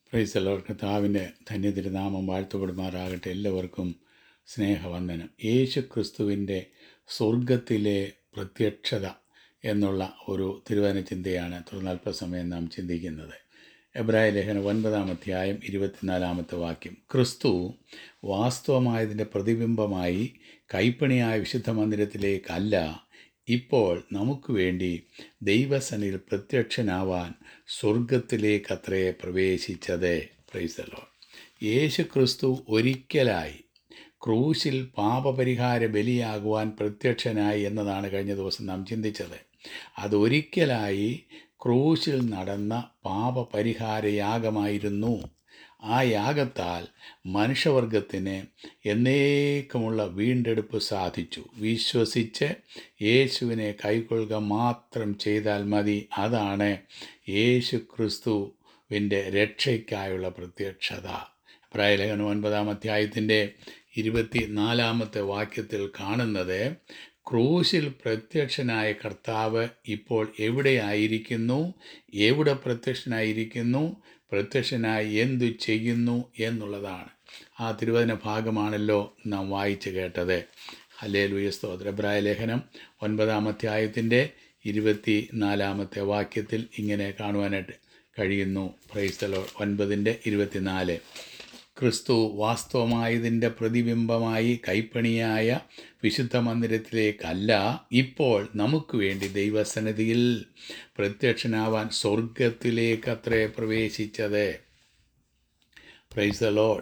പ്രൈസലോർ കർത്താവിൻ്റെ ധന്യതിരുനാമം വാഴ്ത്തപ്പെടുമാറാകട്ടെ എല്ലാവർക്കും സ്നേഹവന്ദനം യേശു ക്രിസ്തുവിൻ്റെ സ്വർഗത്തിലെ പ്രത്യക്ഷത എന്നുള്ള ഒരു തിരുവചന ചിന്തയാണ് തുടർന്ന് അല്പസമയം നാം ചിന്തിക്കുന്നത് എബ്രായ ലേഖനം ഒൻപതാം അധ്യായം ഇരുപത്തിനാലാമത്തെ വാക്യം ക്രിസ്തു വാസ്തവമായതിൻ്റെ പ്രതിബിംബമായി കൈപ്പണിയായ വിശുദ്ധ മന്ദിരത്തിലേക്കല്ല ഇപ്പോൾ നമുക്ക് വേണ്ടി ദൈവസനിൽ പ്രത്യക്ഷനാവാൻ സ്വർഗത്തിലേക്കത്രേ പ്രവേശിച്ചത് പ്രൈസലോ യേശു ക്രിസ്തു ഒരിക്കലായി ക്രൂശിൽ പാപപരിഹാര ബലിയാകുവാൻ പ്രത്യക്ഷനായി എന്നതാണ് കഴിഞ്ഞ ദിവസം നാം ചിന്തിച്ചത് അതൊരിക്കലായി ക്രൂശിൽ നടന്ന പാപപരിഹാരയാഗമായിരുന്നു ആ യാഗത്താൽ മനുഷ്യവർഗത്തിന് എന്നേക്കുമുള്ള വീണ്ടെടുപ്പ് സാധിച്ചു വിശ്വസിച്ച് യേശുവിനെ കൈക്കൊള്ളുക മാത്രം ചെയ്താൽ മതി അതാണ് യേശു ക്രിസ്തുവിൻ്റെ രക്ഷയ്ക്കായുള്ള പ്രത്യക്ഷത പ്രായലേഖനം ഒൻപതാം അധ്യായത്തിൻ്റെ ഇരുപത്തി നാലാമത്തെ വാക്യത്തിൽ കാണുന്നത് ക്രൂശിൽ പ്രത്യക്ഷനായ കർത്താവ് ഇപ്പോൾ എവിടെയായിരിക്കുന്നു എവിടെ പ്രത്യക്ഷനായിരിക്കുന്നു പ്രത്യക്ഷനായി എന്തു ചെയ്യുന്നു എന്നുള്ളതാണ് ആ തിരുവചന ഭാഗമാണല്ലോ നാം വായിച്ചു കേട്ടത് ഹലേ ലൂയ സ്തോത്രപ്രായ ലേഖനം ഒൻപതാം അധ്യായത്തിൻ്റെ ഇരുപത്തി നാലാമത്തെ വാക്യത്തിൽ ഇങ്ങനെ കാണുവാനായിട്ട് കഴിയുന്നു പ്രൈസ്തലോ ഒൻപതിൻ്റെ ഇരുപത്തിനാല് ക്രിസ്തു വാസ്തവമായതിൻ്റെ പ്രതിബിംബമായി കൈപ്പണിയായ വിശുദ്ധ മന്ദിരത്തിലേക്കല്ല ഇപ്പോൾ നമുക്ക് വേണ്ടി ദൈവസന്നിധിയിൽ പ്രത്യക്ഷനാവാൻ സ്വർഗത്തിലേക്ക് അത്രേ പ്രവേശിച്ചത് പ്രൈസ് ലോഡ്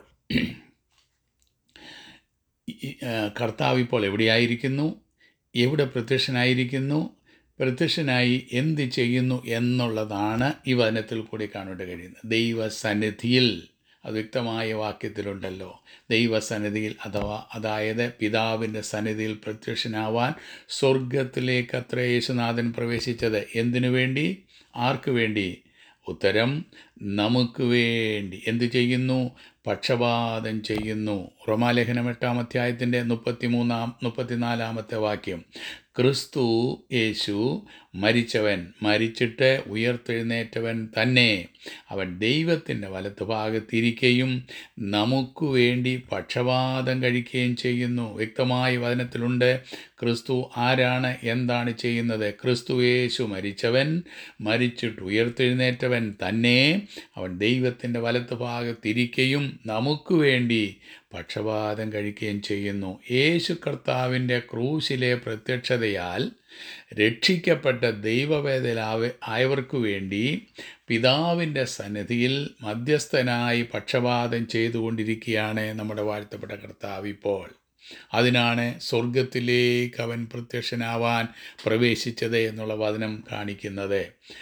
കർത്താവ് ഇപ്പോൾ എവിടെയായിരിക്കുന്നു എവിടെ പ്രത്യക്ഷനായിരിക്കുന്നു പ്രത്യക്ഷനായി എന്ത് ചെയ്യുന്നു എന്നുള്ളതാണ് ഈ വചനത്തിൽ കൂടി കാണേണ്ടി കഴിയുന്നത് ദൈവസന്നിധിയിൽ അത് വ്യക്തമായ വാക്യത്തിലുണ്ടല്ലോ ദൈവസന്നിധിയിൽ അഥവാ അതായത് പിതാവിൻ്റെ സന്നിധിയിൽ പ്രത്യക്ഷനാവാൻ സ്വർഗത്തിലേക്ക് അത്ര യേശുനാഥൻ പ്രവേശിച്ചത് എന്തിനു വേണ്ടി ആർക്ക് വേണ്ടി ഉത്തരം നമുക്ക് വേണ്ടി എന്ത് ചെയ്യുന്നു പക്ഷപാതം ചെയ്യുന്നു റോമാലേഖനം എട്ടാം അധ്യായത്തിൻ്റെ മുപ്പത്തിമൂന്നാം മുപ്പത്തിനാലാമത്തെ വാക്യം ക്രിസ്തു യേശു മരിച്ചവൻ മരിച്ചിട്ട് ഉയർത്തെഴുന്നേറ്റവൻ തന്നെ അവൻ ദൈവത്തിൻ്റെ വലത്ത് ഭാഗത്തിരിക്കുകയും നമുക്ക് വേണ്ടി പക്ഷപാതം കഴിക്കുകയും ചെയ്യുന്നു വ്യക്തമായ വചനത്തിലുണ്ട് ക്രിസ്തു ആരാണ് എന്താണ് ചെയ്യുന്നത് ക്രിസ്തു യേശു മരിച്ചവൻ മരിച്ചിട്ട് ഉയർത്തെഴുന്നേറ്റവൻ തന്നെ അവൻ ദൈവത്തിൻ്റെ വലത്ത് ഭാഗത്തിരിക്കുകയും നമുക്ക് വേണ്ടി പക്ഷപാതം കഴിക്കുകയും ചെയ്യുന്നു യേശു കർത്താവിൻ്റെ ക്രൂശിലെ പ്രത്യക്ഷതയാൽ രക്ഷിക്കപ്പെട്ട ദൈവവേദലാവ് ആയവർക്കു വേണ്ടി പിതാവിൻ്റെ സന്നിധിയിൽ മധ്യസ്ഥനായി പക്ഷപാതം ചെയ്തുകൊണ്ടിരിക്കുകയാണ് നമ്മുടെ വാഴ്ത്തപ്പെട്ട കർത്താവ് ഇപ്പോൾ അതിനാണ് സ്വർഗത്തിലേക്ക് അവൻ പ്രത്യക്ഷനാവാൻ പ്രവേശിച്ചത് എന്നുള്ള വചനം കാണിക്കുന്നത്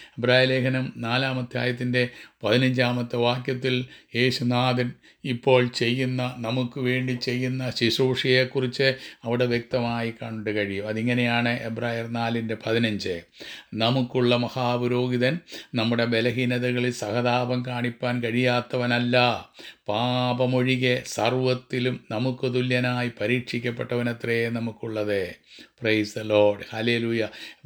ലേഖനം നാലാമത്തെ ആയത്തിൻ്റെ പതിനഞ്ചാമത്തെ വാക്യത്തിൽ യേശുനാഥൻ ഇപ്പോൾ ചെയ്യുന്ന നമുക്ക് വേണ്ടി ചെയ്യുന്ന ശുശ്രൂഷയെക്കുറിച്ച് അവിടെ വ്യക്തമായി കണ്ടു കഴിയും അതിങ്ങനെയാണ് എബ്രായർ നാലിൻ്റെ പതിനഞ്ച് നമുക്കുള്ള മഹാപുരോഹിതൻ നമ്മുടെ ബലഹീനതകളിൽ സഹതാപം കാണിപ്പാൻ കഴിയാത്തവനല്ല പാപമൊഴികെ സർവത്തിലും നമുക്ക് തുല്യനായി പരീക്ഷിക്കപ്പെട്ടവനത്രേ നമുക്കുള്ളത് പ്രൈസ് ലോഡ് ഹലേലൂയ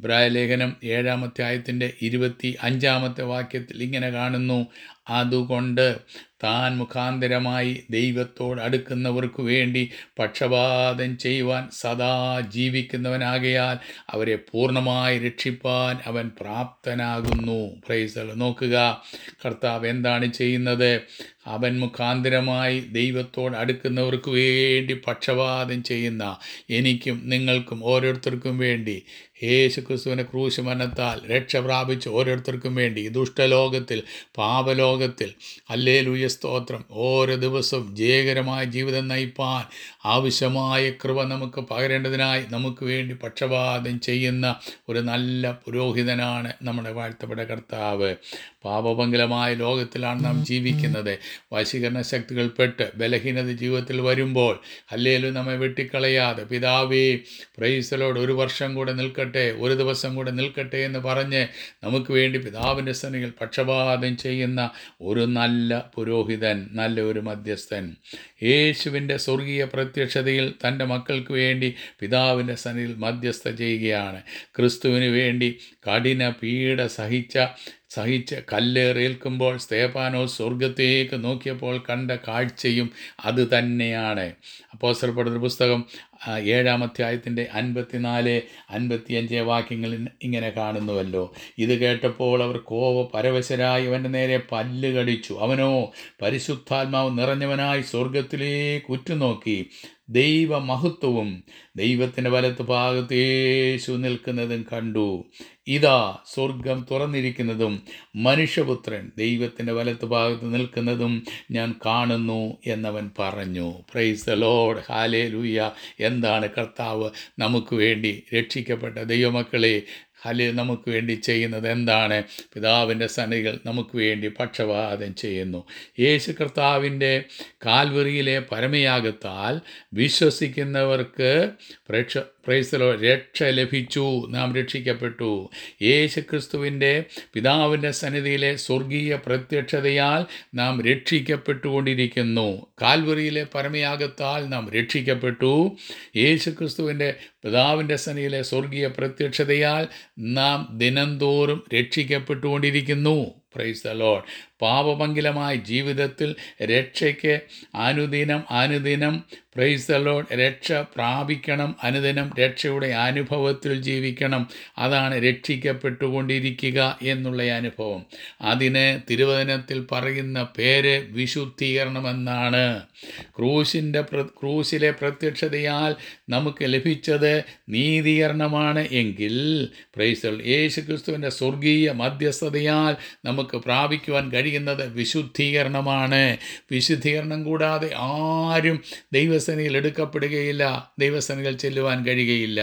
ലേഖനം ഏഴാമത്തെ ആയത്തിൻ്റെ ഇരുപത്തി അഞ്ചാമത്തെ വാക്യത്തിൽ ഇങ്ങനെ കാണുന്നു അതുകൊണ്ട് താൻ മുഖാന്തരമായി ദൈവത്തോട് അടുക്കുന്നവർക്ക് വേണ്ടി പക്ഷപാതം ചെയ്യുവാൻ സദാ ജീവിക്കുന്നവനാകയാൽ അവരെ പൂർണ്ണമായി രക്ഷിപ്പാൻ അവൻ പ്രാപ്തനാകുന്നു പ്രൈസ് നോക്കുക കർത്താവ് എന്താണ് ചെയ്യുന്നത് അവൻ മുഖാന്തരമായി ദൈവത്തോട് അടുക്കുന്നവർക്ക് വേണ്ടി പക്ഷപാതം ചെയ്യുന്ന എനിക്കും നിങ്ങൾക്കും ഓരോരുത്തർക്കും വേണ്ടി യേശു ക്രിസ്തുവിൻ്റെ ക്രൂശ് മരണത്താൽ രക്ഷ പ്രാപിച്ച് ഓരോരുത്തർക്കും വേണ്ടി ദുഷ്ടലോകത്തിൽ പാപലോകത്തിൽ അല്ലേ ലൂയ സ്തോത്രം ഓരോ ദിവസവും ജയകരമായ ജീവിതം നയിപ്പാൻ ആവശ്യമായ കൃപ നമുക്ക് പകരേണ്ടതിനായി നമുക്ക് വേണ്ടി പക്ഷപാതം ചെയ്യുന്ന ഒരു നല്ല പുരോഹിതനാണ് നമ്മുടെ വാഴ്ത്തപ്പെട്ട കർത്താവ് പാപപങ്കലമായ ലോകത്തിലാണ് നാം ജീവിക്കുന്നത് വശീകരണ ശക്തികൾ പെട്ട് ബലഹീനത ജീവിതത്തിൽ വരുമ്പോൾ അല്ലേലും നമ്മെ വെട്ടിക്കളയാതെ പിതാവേ പ്രൈസലോട് ഒരു വർഷം കൂടെ നിൽക്കട്ടെ ഒരു ദിവസം കൂടെ നിൽക്കട്ടെ എന്ന് പറഞ്ഞ് നമുക്ക് വേണ്ടി പിതാവിൻ്റെ സന്നിധിയിൽ പക്ഷപാതം ചെയ്യുന്ന ഒരു നല്ല പുരോഹിതൻ നല്ല ഒരു മധ്യസ്ഥൻ യേശുവിൻ്റെ സ്വർഗീയ പ്രത്യക്ഷതയിൽ തൻ്റെ മക്കൾക്ക് വേണ്ടി പിതാവിൻ്റെ സന്നിധിയിൽ മധ്യസ്ഥ ചെയ്യുകയാണ് ക്രിസ്തുവിന് വേണ്ടി കഠിന പീഡ സഹിച്ച സഹിച്ച് കല്ലേറേൽക്കുമ്പോൾ സ്തേപ്പാനോ സ്വർഗത്തേക്ക് നോക്കിയപ്പോൾ കണ്ട കാഴ്ചയും അത് തന്നെയാണ് അപ്പോസ്റ്റലപ്പെടുന്ന പുസ്തകം ആ, ഏഴാം അധ്യായത്തിൻ്റെ അൻപത്തിനാല് അൻപത്തിയഞ്ച് വാക്യങ്ങളിൽ ഇങ്ങനെ കാണുന്നുവല്ലോ ഇത് കേട്ടപ്പോൾ അവർ കോപ പരവശരായി അവൻ്റെ നേരെ പല്ല് കടിച്ചു അവനോ പരിശുദ്ധാത്മാവ് നിറഞ്ഞവനായി സ്വർഗത്തിലേക്ക് ഉറ്റുനോക്കി ദൈവമഹത്വവും ദൈവത്തിൻ്റെ വലത്ത് ഭാഗത്ത് യേശു നിൽക്കുന്നതും കണ്ടു ഇതാ സ്വർഗം തുറന്നിരിക്കുന്നതും മനുഷ്യപുത്രൻ ദൈവത്തിൻ്റെ വലത്ത് ഭാഗത്ത് നിൽക്കുന്നതും ഞാൻ കാണുന്നു എന്നവൻ പറഞ്ഞു പ്രൈസ് ദ ലോഡ് ഹാലേ ലൂയ എന്താണ് കർത്താവ് നമുക്ക് വേണ്ടി രക്ഷിക്കപ്പെട്ട ദൈവമക്കളെ ഹല് നമുക്ക് വേണ്ടി ചെയ്യുന്നത് എന്താണ് പിതാവിൻ്റെ സന്നിധികൾ നമുക്ക് വേണ്ടി പക്ഷപാതം ചെയ്യുന്നു യേശു കർത്താവിൻ്റെ കാൽവറിയിലെ പരമയാഗത്താൽ വിശ്വസിക്കുന്നവർക്ക് പ്രേക്ഷ പ്രൈസലോ രക്ഷ ലഭിച്ചു നാം രക്ഷിക്കപ്പെട്ടു യേശു ക്രിസ്തുവിൻ്റെ പിതാവിൻ്റെ സന്നിധിയിലെ സ്വർഗീയ പ്രത്യക്ഷതയാൽ നാം രക്ഷിക്കപ്പെട്ടുകൊണ്ടിരിക്കുന്നു കാൽവറിയിലെ പരമയാഗത്താൽ നാം രക്ഷിക്കപ്പെട്ടു യേശു ക്രിസ്തുവിൻ്റെ പിതാവിൻ്റെ സന്നിധിയിലെ സ്വർഗീയ പ്രത്യക്ഷതയാൽ നാം ദിനംതോറും രക്ഷിക്കപ്പെട്ടുകൊണ്ടിരിക്കുന്നു പ്രൈസ് ദ ലോഡ് പാപമംഗലമായ ജീവിതത്തിൽ രക്ഷയ്ക്ക് അനുദിനം അനുദിനം പ്രൈസ് ദ ലോഡ് രക്ഷ പ്രാപിക്കണം അനുദിനം രക്ഷയുടെ അനുഭവത്തിൽ ജീവിക്കണം അതാണ് രക്ഷിക്കപ്പെട്ടുകൊണ്ടിരിക്കുക എന്നുള്ള അനുഭവം അതിന് തിരുവചനത്തിൽ പറയുന്ന പേര് വിശുദ്ധീകരണമെന്നാണ് ക്രൂശിൻ്റെ പ്ര ക്രൂശിലെ പ്രത്യക്ഷതയാൽ നമുക്ക് ലഭിച്ചത് നീതീകരണമാണ് എങ്കിൽ പ്രൈസ് യേശു ക്രിസ്തുവിൻ്റെ സ്വർഗീയ മധ്യസ്ഥതയാൽ നമുക്ക് പ്രാപിക്കുവാൻ കഴിയുന്നത് വിശുദ്ധീകരണമാണ് വിശുദ്ധീകരണം കൂടാതെ ആരും ദൈവസേനയിൽ എടുക്കപ്പെടുകയില്ല ദൈവസേനയിൽ ചെല്ലുവാൻ കഴിയുകയില്ല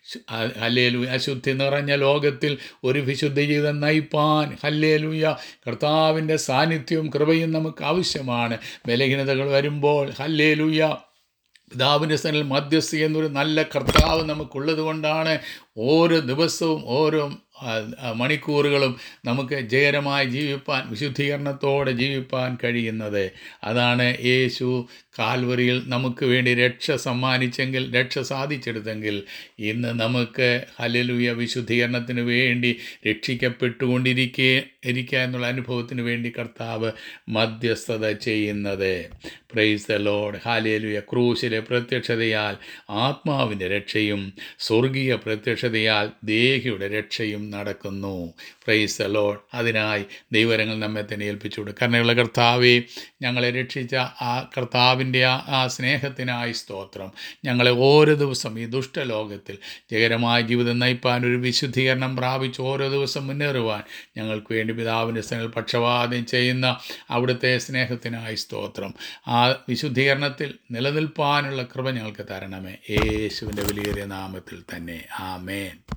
ഹല്ലേലു അശുദ്ധി നിറഞ്ഞ ലോകത്തിൽ ഒരു വിശുദ്ധ ജീവിതം നയിപ്പാൻ ഹല്ലേലൂയ കർത്താവിൻ്റെ സാന്നിധ്യവും കൃപയും നമുക്ക് ആവശ്യമാണ് ബലഹീനതകൾ വരുമ്പോൾ ഹല്ലേലൂയ പിതാവിൻ്റെ സ്ഥലം മധ്യസ്ഥ എന്നൊരു നല്ല കർത്താവ് നമുക്കുള്ളത് കൊണ്ടാണ് ഓരോ ദിവസവും ഓരോ ആ, ആ, മണിക്കൂറുകളും നമുക്ക് ജയകരമായി ജീവിപ്പാൻ വിശുദ്ധീകരണത്തോടെ ജീവിപ്പാൻ കഴിയുന്നത് അതാണ് യേശു കാൽവറിയിൽ നമുക്ക് വേണ്ടി രക്ഷ സമ്മാനിച്ചെങ്കിൽ രക്ഷ സാധിച്ചെടുത്തെങ്കിൽ ഇന്ന് നമുക്ക് ഹലലുയ വിശുദ്ധീകരണത്തിന് വേണ്ടി രക്ഷിക്കപ്പെട്ടുകൊണ്ടിരിക്കുക ഇരിക്കുക എന്നുള്ള അനുഭവത്തിന് വേണ്ടി കർത്താവ് മധ്യസ്ഥത ചെയ്യുന്നത് പ്രൈസ് ദ ലോഡ് ഹാലേലുയ ക്രൂശിലെ പ്രത്യക്ഷതയാൽ ആത്മാവിൻ്റെ രക്ഷയും സ്വർഗീയ പ്രത്യക്ഷതയാൽ ദേഹിയുടെ രക്ഷയും നടക്കുന്നു പ്രൈസ് ദ ലോഡ് അതിനായി ദൈവരങ്ങൾ നമ്മെ തന്നെ ഏൽപ്പിച്ചു കൊടുക്കും കരുണയുള്ള കർത്താവെ ഞങ്ങളെ രക്ഷിച്ച ആ കർത്താവിൻ്റെ ആ ആ സ്നേഹത്തിനായി സ്തോത്രം ഞങ്ങളെ ഓരോ ദിവസം ഈ ദുഷ്ടലോകത്തിൽ ജയകരമായ ജീവിതം നയിപ്പാൻ ഒരു വിശുദ്ധീകരണം പ്രാപിച്ച് ഓരോ ദിവസം മുന്നേറുവാൻ ഞങ്ങൾക്ക് വേണ്ടി പിതാവിൻ്റെ സ്നേഹത്തിൽ പക്ഷപാതം ചെയ്യുന്ന അവിടുത്തെ സ്നേഹത്തിനായി സ്തോത്രം ആ വിശുദ്ധീകരണത്തിൽ നിലനിൽപ്പാനുള്ള കൃപ ഞങ്ങൾക്ക് തരണമേ യേശുവിൻ്റെ വലിയ നാമത്തിൽ തന്നെ ആമേൻ